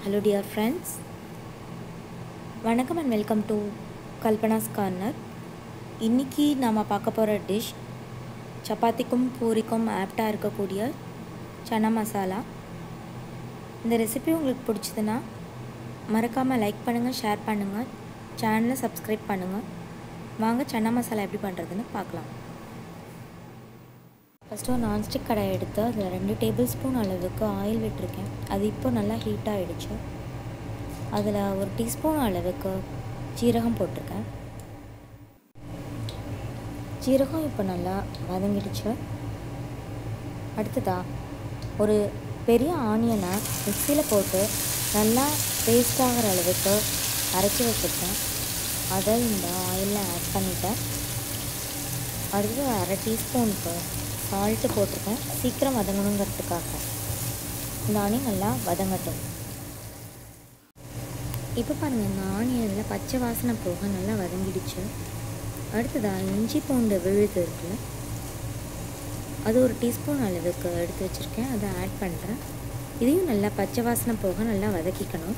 hello dear friends வணக்கம் and welcome to Kalpana's corner இன்றைக்கி நாம் பார்க்க போகிற டிஷ் சப்பாத்திக்கும் பூரிக்கும் ஆப்டாக இருக்கக்கூடிய சனா மசாலா இந்த ரெசிபி உங்களுக்கு பிடிச்சதுன்னா மறக்காமல் லைக் பண்ணுங்கள் ஷேர் பண்ணுங்கள் சேனலை சப்ஸ்கிரைப் பண்ணுங்கள் வாங்க சன்னா மசாலா எப்படி பண்ணுறதுன்னு பார்க்கலாம் ஃபஸ்ட்டு ஒரு நான்ஸ்டிக் கடாயை எடுத்து அதில் ரெண்டு டேபிள் ஸ்பூன் அளவுக்கு ஆயில் விட்டுருக்கேன் அது இப்போ நல்லா ஹீட் ஆகிடுச்சு அதில் ஒரு டீஸ்பூன் அளவுக்கு ஜீரகம் போட்டிருக்கேன் ஜீரகம் இப்போ நல்லா வதங்கிடுச்சு அடுத்ததாக ஒரு பெரிய ஆனியனை மிக்சியில் போட்டு நல்லா பேஸ்ட் ஆகிற அளவுக்கு அரைச்சி வச்சுருக்கேன் அதை இந்த ஆயிலில் ஆட் பண்ணிவிட்டேன் அடுத்து அரை டீஸ்பூனுக்கு சால்ட்டு போட்டிருக்கேன் சீக்கிரம் வதங்கணுங்கிறதுக்காக இந்த ஆனியன் நல்லா வதங்கட்டும் இப்போ பாருங்கள் இந்த ஆனியனில் பச்சை வாசனை போக நல்லா வதங்கிடுச்சு அடுத்ததாக இஞ்சி பூண்டு விழுது இருக்குல்ல அது ஒரு டீஸ்பூன் அளவுக்கு எடுத்து வச்சுருக்கேன் அதை ஆட் பண்ணுறேன் இதையும் நல்லா பச்சை வாசனை போக நல்லா வதக்கிக்கணும்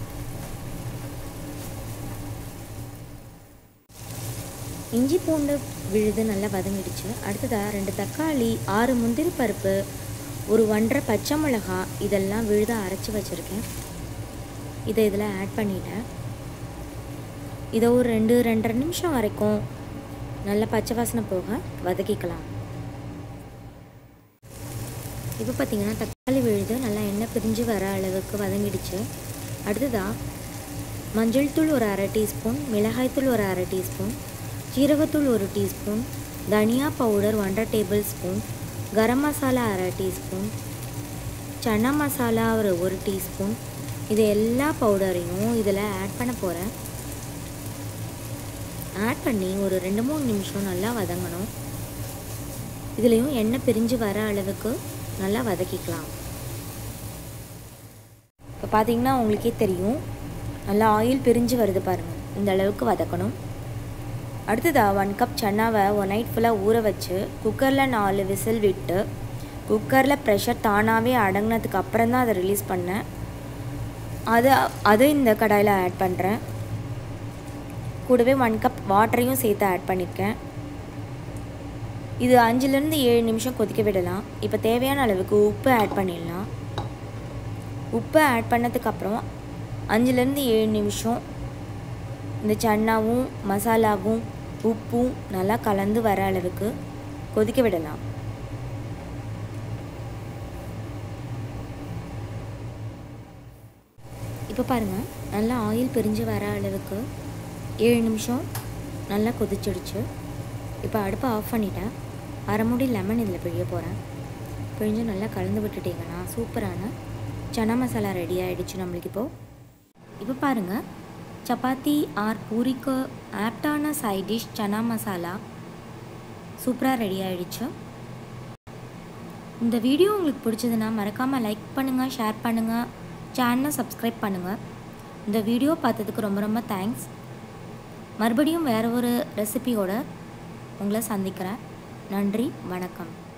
இஞ்சி பூண்டு விழுது நல்லா வதங்கிடுச்சு அடுத்ததாக ரெண்டு தக்காளி ஆறு முந்திரி பருப்பு ஒரு ஒன்றரை பச்சை மிளகா இதெல்லாம் விழுத அரைச்சி வச்சுருக்கேன் இதை இதில் ஆட் பண்ணிட்டேன் இதை ஒரு ரெண்டு ரெண்டரை நிமிஷம் வரைக்கும் நல்லா பச்சை வாசனை போக வதக்கிக்கலாம் இப்போ பார்த்திங்கன்னா தக்காளி விழுது நல்லா எண்ணெய் பிரிஞ்சு வர அளவுக்கு வதங்கிடுச்சு அடுத்ததாக மஞ்சள் தூள் ஒரு அரை டீஸ்பூன் மிளகாய்த்தூள் ஒரு அரை டீஸ்பூன் ஜீரகத்தூள் ஒரு டீஸ்பூன் தனியா பவுடர் ஒன்றரை டேபிள் ஸ்பூன் கரம் மசாலா அரை டீஸ்பூன் சன்னா மசாலா ஒரு ஒரு டீஸ்பூன் இது எல்லா பவுடரையும் இதில் ஆட் பண்ண போகிறேன் ஆட் பண்ணி ஒரு ரெண்டு மூணு நிமிஷம் நல்லா வதங்கணும் இதுலேயும் எண்ணெய் பிரிஞ்சு வர அளவுக்கு நல்லா வதக்கிக்கலாம் இப்போ பார்த்தீங்கன்னா உங்களுக்கே தெரியும் நல்லா ஆயில் பிரிஞ்சு வருது பாருங்கள் இந்த அளவுக்கு வதக்கணும் அடுத்ததாக ஒன் கப் சன்னாவை ஒன் நைட் ஃபுல்லாக ஊற வச்சு குக்கரில் நாலு விசில் விட்டு குக்கரில் ப்ரெஷர் தானாகவே அடங்கினதுக்கு அப்புறம் தான் அதை ரிலீஸ் பண்ணேன் அது அது இந்த கடாயில் ஆட் பண்ணுறேன் கூடவே ஒன் கப் வாட்டரையும் சேர்த்து ஆட் பண்ணியிருக்கேன் இது அஞ்சுலேருந்து ஏழு நிமிஷம் கொதிக்க விடலாம் இப்போ தேவையான அளவுக்கு உப்பு ஆட் பண்ணிடலாம் உப்பு ஆட் பண்ணதுக்கப்புறம் அஞ்சுலேருந்து ஏழு நிமிஷம் இந்த சன்னாவும் மசாலாவும் உப்பும் நல்லா கலந்து வர அளவுக்கு கொதிக்க விடலாம் இப்போ பாருங்கள் நல்லா ஆயில் பிரிஞ்சு வர அளவுக்கு ஏழு நிமிஷம் நல்லா கொதிச்சிடுச்சு இப்போ அடுப்பை ஆஃப் பண்ணிட்டேன் அரை மூடி லெமன் இதில் பிழிய போகிறேன் பிழிஞ்சு நல்லா கலந்து விட்டுட்டிங்கன்னா சூப்பரான சனா மசாலா ரெடி ஆகிடுச்சு நம்மளுக்கு இப்போது இப்போ பாருங்கள் சப்பாத்தி ஆர் பூரிக்கு ஆப்டான சைட் டிஷ் சனா மசாலா சூப்பராக ரெடி ஆகிடுச்சு இந்த வீடியோ உங்களுக்கு பிடிச்சதுன்னா மறக்காமல் லைக் பண்ணுங்கள் ஷேர் பண்ணுங்கள் சேனலை சப்ஸ்கிரைப் பண்ணுங்கள் இந்த வீடியோ பார்த்ததுக்கு ரொம்ப ரொம்ப தேங்க்ஸ் மறுபடியும் வேறு ஒரு ரெசிபியோட உங்களை சந்திக்கிறேன் நன்றி வணக்கம்